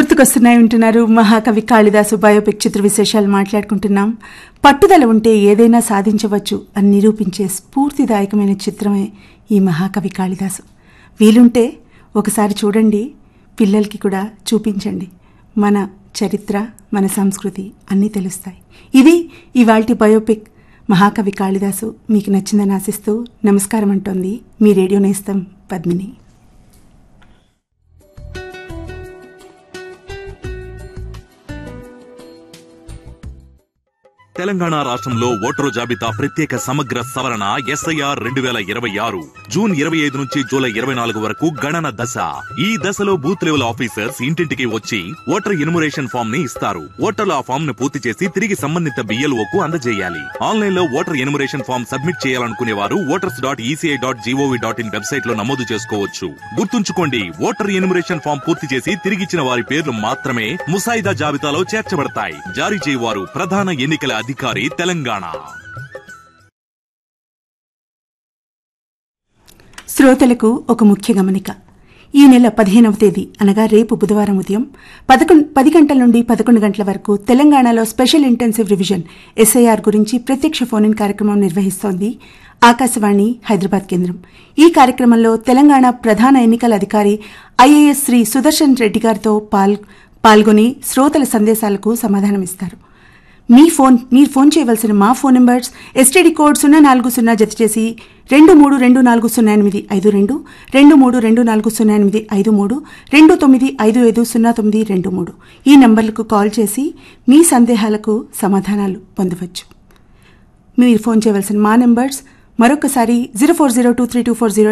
గుర్తుకొస్తున్నాయి వింటున్నారు మహాకవి కాళిదాసు బయోపిక్ చిత్ర విశేషాలు మాట్లాడుకుంటున్నాం పట్టుదల ఉంటే ఏదైనా సాధించవచ్చు అని నిరూపించే స్ఫూర్తిదాయకమైన చిత్రమే ఈ మహాకవి కాళిదాసు వీలుంటే ఒకసారి చూడండి పిల్లలకి కూడా చూపించండి మన చరిత్ర మన సంస్కృతి అన్నీ తెలుస్తాయి ఇది ఇవాల్టి బయోపిక్ మహాకవి కాళిదాసు మీకు నచ్చిందని ఆశిస్తూ నమస్కారం అంటోంది మీ రేడియో నేస్తం పద్మిని తెలంగాణ రాష్ట్రంలో ఓటరు జాబితా ప్రత్యేక సమగ్ర సవరణ ఎస్ఐఆర్ రెండు వేల ఇరవై ఆరు జూన్ ఇరవై ఐదు నుంచి జూలై ఇరవై నాలుగు వరకు గణన దశ ఈ దశలో బూత్ లెవెల్ ఆఫీసర్స్ ఇంటింటికి వచ్చి ఓటర్ ఎన్యుమరేషన్ ఫామ్ ని ఇస్తారు ఓటర్లు ఆ ఫామ్ ను పూర్తి చేసి తిరిగి సంబంధిత బిఎల్ఓ కు అందజేయాలి ఆన్లైన్ లో ఓటర్ ఎన్యుమరేషన్ ఫామ్ సబ్మిట్ చేయాలనుకునే వారు voters dot ECI dot GOV dot in website లో నమోదు చేసుకోవచ్చు గుర్తుంచుకోండి ఓటర్ ఎన్యుమరేషన్ ఫామ్ పూర్తి చేసి తిరిగిచ్చిన వారి పేర్లు మాత్రమే ముసాయిదా జాబితాలో చేర్చబడతాయి జారీ చేయవారు ప్రధాన ఎన్నికల అధికారి తెలంగాణ శ్రోతలకు ఒక ముఖ్య గమనిక ఈ నెల పదిహేనవ తేదీ అనగా రేపు బుధవారం ఉదయం పదకొండు పది గంటల నుండి పదకొండు గంటల వరకు తెలంగాణలో స్పెషల్ ఇంటెన్సివ్ రివిజన్ ఎస్ఐఆర్ గురించి ప్రత్యక్ష ఫోన్ ఇన్ కార్యక్రమం నిర్వహిస్తోంది ఆకాశవాణి హైదరాబాద్ కేంద్రం ఈ కార్యక్రమంలో తెలంగాణ ప్రధాన ఎన్నికల అధికారి ఐఏఎస్ శ్రీ సుదర్శన్ రెడ్డి గారితో పాల్ పాల్గొని శ్రోతల సందేశాలకు సమాధానమిస్తారు మీ ఫోన్ మీరు ఫోన్ చేయవలసిన మా ఫోన్ నంబర్స్ ఎస్టీడీ కోడ్ సున్నా నాలుగు సున్నా జత చేసి రెండు మూడు రెండు నాలుగు సున్నా ఎనిమిది ఐదు రెండు రెండు మూడు రెండు నాలుగు సున్నా ఎనిమిది ఐదు మూడు రెండు తొమ్మిది ఐదు ఐదు సున్నా తొమ్మిది రెండు మూడు ఈ నంబర్లకు కాల్ చేసి మీ సందేహాలకు సమాధానాలు పొందవచ్చు మీరు ఫోన్ చేయవలసిన మా నంబర్స్ మరొకసారి zero four zero two three two four zero